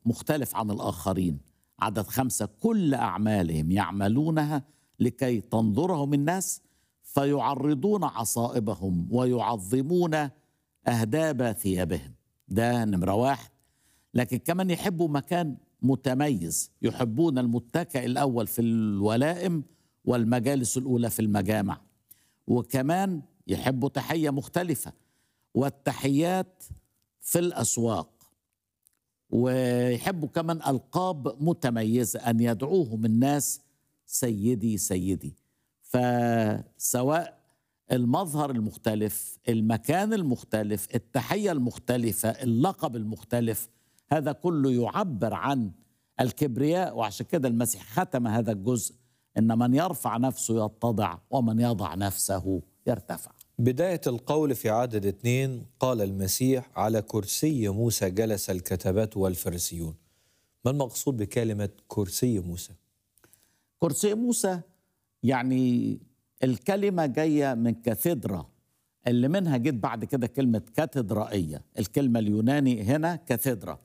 مختلف عن الآخرين عدد خمسة كل أعمالهم يعملونها لكي تنظرهم الناس فيعرضون عصائبهم ويعظمون أهداب ثيابهم ده نمرة واحد لكن كمان يحبوا مكان متميز يحبون المتكئ الأول في الولائم والمجالس الأولى في المجامع وكمان يحبوا تحية مختلفة والتحيات في الأسواق ويحبوا كمان ألقاب متميزة أن يدعوهم الناس سيدي سيدي فسواء المظهر المختلف المكان المختلف التحية المختلفة اللقب المختلف هذا كله يعبر عن الكبرياء وعشان كده المسيح ختم هذا الجزء ان من يرفع نفسه يتضع ومن يضع نفسه يرتفع بداية القول في عدد اثنين قال المسيح على كرسي موسى جلس الكتبات والفريسيون ما المقصود بكلمة كرسي موسى؟ كرسي موسى يعني الكلمة جاية من كاثيدرا اللي منها جت بعد كده كلمة كاتدرائية الكلمة اليوناني هنا كاثيدرا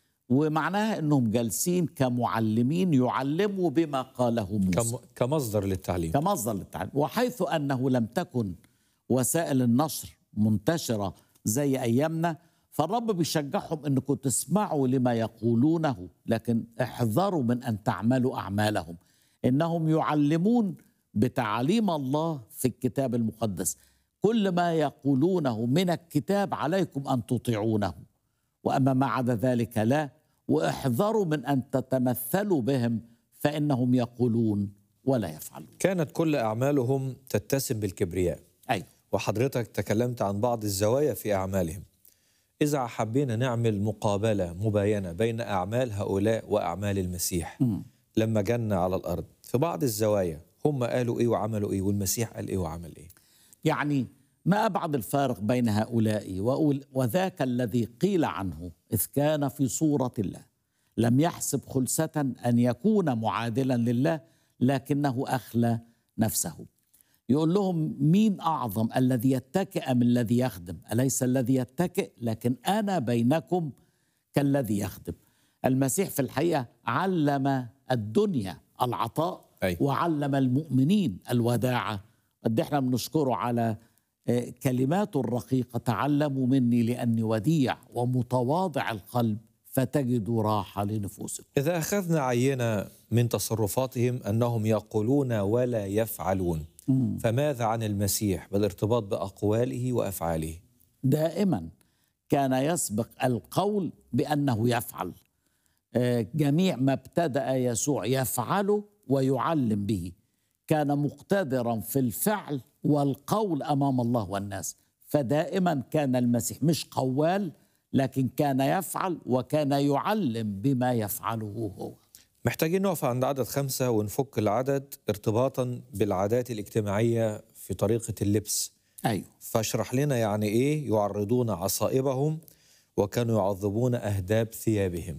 ومعناها انهم جالسين كمعلمين يعلموا بما قاله موسى كم كمصدر للتعليم كمصدر للتعليم وحيث انه لم تكن وسائل النشر منتشره زي ايامنا فالرب بيشجعهم انكم تسمعوا لما يقولونه لكن احذروا من ان تعملوا اعمالهم انهم يعلمون بتعاليم الله في الكتاب المقدس كل ما يقولونه من الكتاب عليكم ان تطيعونه واما ما عدا ذلك لا واحذروا من ان تتمثلوا بهم فانهم يقولون ولا يفعلون كانت كل أعمالهم تتسم بالكبرياء ايوه وحضرتك تكلمت عن بعض الزوايا في أعمالهم إذا حبينا نعمل مقابلة مباينة بين أعمال هؤلاء وأعمال المسيح مم. لما جن على الأرض في بعض الزوايا هم قالوا إيه وعملوا إيه والمسيح قال إيه وعمل إيه يعني ما ابعد الفارق بين هؤلاء وأول- وذاك الذي قيل عنه اذ كان في صوره الله لم يحسب خلسه ان يكون معادلا لله لكنه اخلى نفسه يقول لهم مين اعظم الذي يتكئ ام الذي يخدم اليس الذي يتكئ لكن انا بينكم كالذي يخدم المسيح في الحقيقه علم الدنيا العطاء أي. وعلم المؤمنين الوداعه قد احنا بنشكره على آه، كلماته الرقيقه تعلموا مني لاني وديع ومتواضع القلب فتجدوا راحه لنفوسكم إذا أخذنا عينة من تصرفاتهم أنهم يقولون ولا يفعلون فماذا عن المسيح بالارتباط بأقواله وأفعاله دائما كان يسبق القول بانه يفعل آه، جميع ما ابتدا يسوع يفعله ويعلم به كان مقتدرا في الفعل والقول امام الله والناس فدائما كان المسيح مش قوال لكن كان يفعل وكان يعلم بما يفعله هو محتاجين نقف عند عدد خمسة ونفك العدد ارتباطا بالعادات الاجتماعية في طريقة اللبس ايوه فاشرح لنا يعني إيه يعرضون عصائبهم وكانوا يعظمون أهداب ثيابهم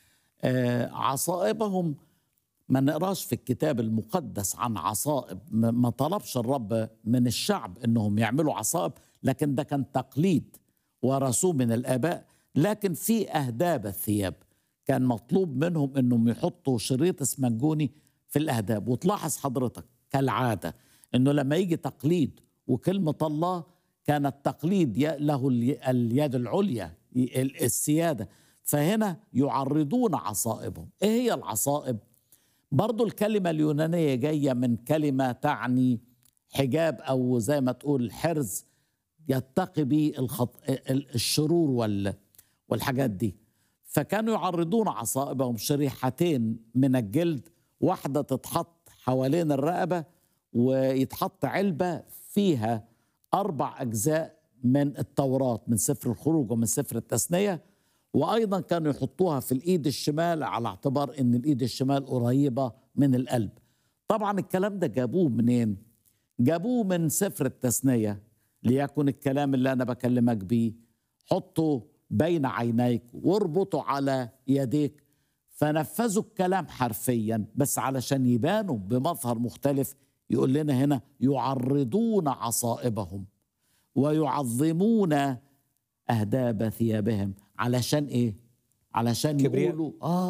آه، عصائبهم ما نقراش في الكتاب المقدس عن عصائب ما ما طلبش الرب من الشعب انهم يعملوا عصائب لكن ده كان تقليد ورثوه من الاباء لكن في اهداب الثياب كان مطلوب منهم انهم يحطوا شريط اسمنجوني في الاهداب وتلاحظ حضرتك كالعاده انه لما يجي تقليد وكلمه الله كان التقليد ي- له الي- اليد العليا ي- ال- السياده فهنا يعرضون عصائبهم ايه هي العصائب برضو الكلمة اليونانية جاية من كلمة تعني حجاب أو زي ما تقول حرز يتقي به الخط... ال- الشرور وال... والحاجات دي فكانوا يعرضون عصائبهم شريحتين من الجلد واحدة تتحط حوالين الرقبة ويتحط علبة فيها أربع أجزاء من التوراة من سفر الخروج ومن سفر التثنية وأيضا كانوا يحطوها في الإيد الشمال على اعتبار أن الإيد الشمال قريبة من القلب طبعا الكلام ده جابوه منين؟ جابوه من سفر التثنية ليكن الكلام اللي أنا بكلمك بيه حطه بين عينيك واربطه على يديك فنفذوا الكلام حرفيا بس علشان يبانوا بمظهر مختلف يقول لنا هنا يعرضون عصائبهم ويعظمون أهداب ثيابهم علشان إيه؟ علشان كبرياء. يقولوا اه